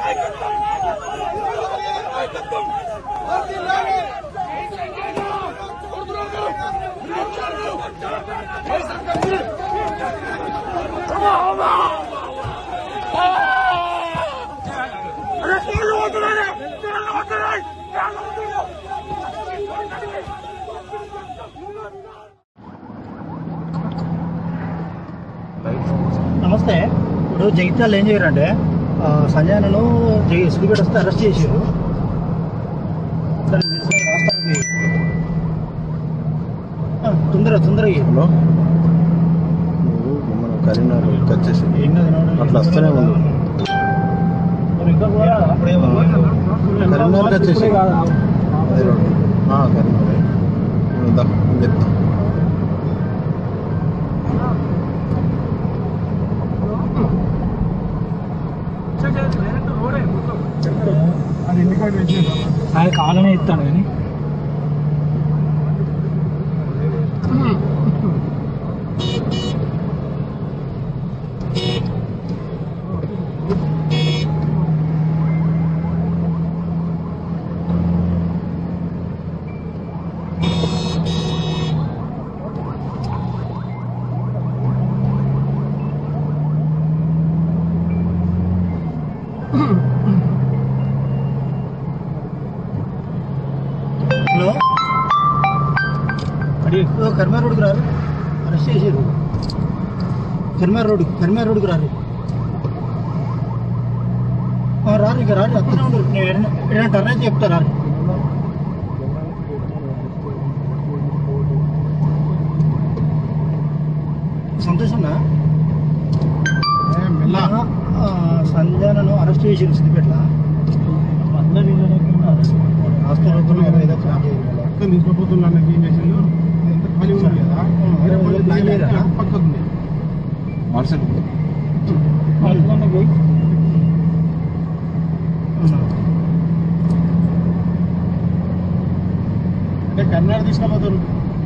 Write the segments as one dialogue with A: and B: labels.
A: నమస్తే ఇప్పుడు జగిత్యాలు ఏం చేయరంటే ఆ, సంజయనను జగి సిద్దిపేట వస్తే అరెస్ట్ చేసారు దాన్ని నిరసన రాష్ట్రానికి ఆ, తొందరగా తొందరగా ఇయ్యి.
B: హలో నువ్వు మన కరీంనగర్ వచ్చేసి
A: ఏం కాదు, ఏమన్నా?
B: అట్లా వస్తూనే ఉండు.
A: మరి ఇంకా పోరా? అప్పుడేమో
B: కరీంనగర్కి వచ్చేసి
A: ఇప్పుడే కాదా?
B: అదే రోడ్డు. ఆ, కరీంనగర్ నువ్వు దా, నేను చెప్తా
A: ఆయన కాలనే ఇస్తాను కానీ హలో అడి కర్మార్ రోడ్డుకు రారు అరెస్ట్ చేసారు కర్మార్ రోడ్డు కర్మార్ రోడ్డుకు రారు ఆ, రారు ఇక రారు అత్తనే ఉండరు నేను ఏదైనా ఏదైనా టర్న్ అయితే చెప్తా రారు సంతోషంగా సంజయనను అరెస్ట్ చేసారు సిద్దిపేట హాస్పిటల్ ఏదో ప్లాన్ చేయాలి
C: తీసుకుపోతున్నా ఏం చేసిండు ఇదంతా ఖాళీ ఉంది కదా వేరే పనులు
A: ప్లాన్ చేయరా?
C: పక్కకు ఉంది
B: వాట్సాప్
C: అంటే కర్ణాటక తీసుకుపోతారు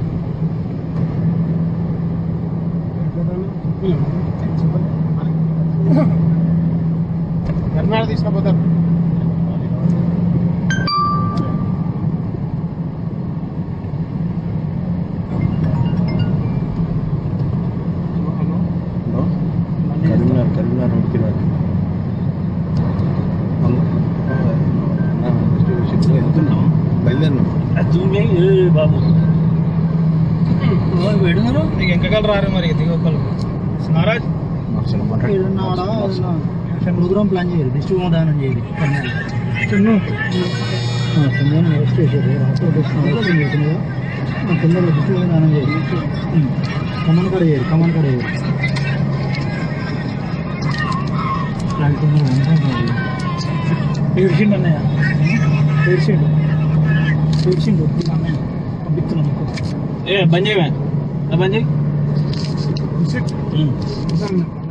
C: కర్ణాటక తీసుకుపోతారు
B: హలో కరీంనగర్ కరీంనగర్ రోడ్డుకి రాదు వెళ్తున్నాం బయలుదేరినాం
A: బాబు పెడుతున్నారు నీకు ఎంకకాలు రారు మరి దిగొక్కలు మహారాజ్
B: అసలు మాట్లాడి
A: ఏదన్నా ఆడ ఏదన్నా ప్రోగ్రామ్ ప్లాన్ చేయరు డిస్ట్రిక్ట్ దానం చేయరు చిన్ను సంజయ్ అరెస్ట్ చేశారు రాష్ట్ర అరెస్ట్ చేసినగా తొందరగా డిస్ట్రిక్ట్ దానం చేయరు కమన్ కాడ చేయరు కమన్ కాడ చేయరు ఏడ్చిండు అన్నయ్య ఏడ్చిండు ఏడ్చిండు అన్నయ్య పంపిస్తున్నాను ఏ బంద్ చేయవా బంద్ చేయి
C: విసిట్.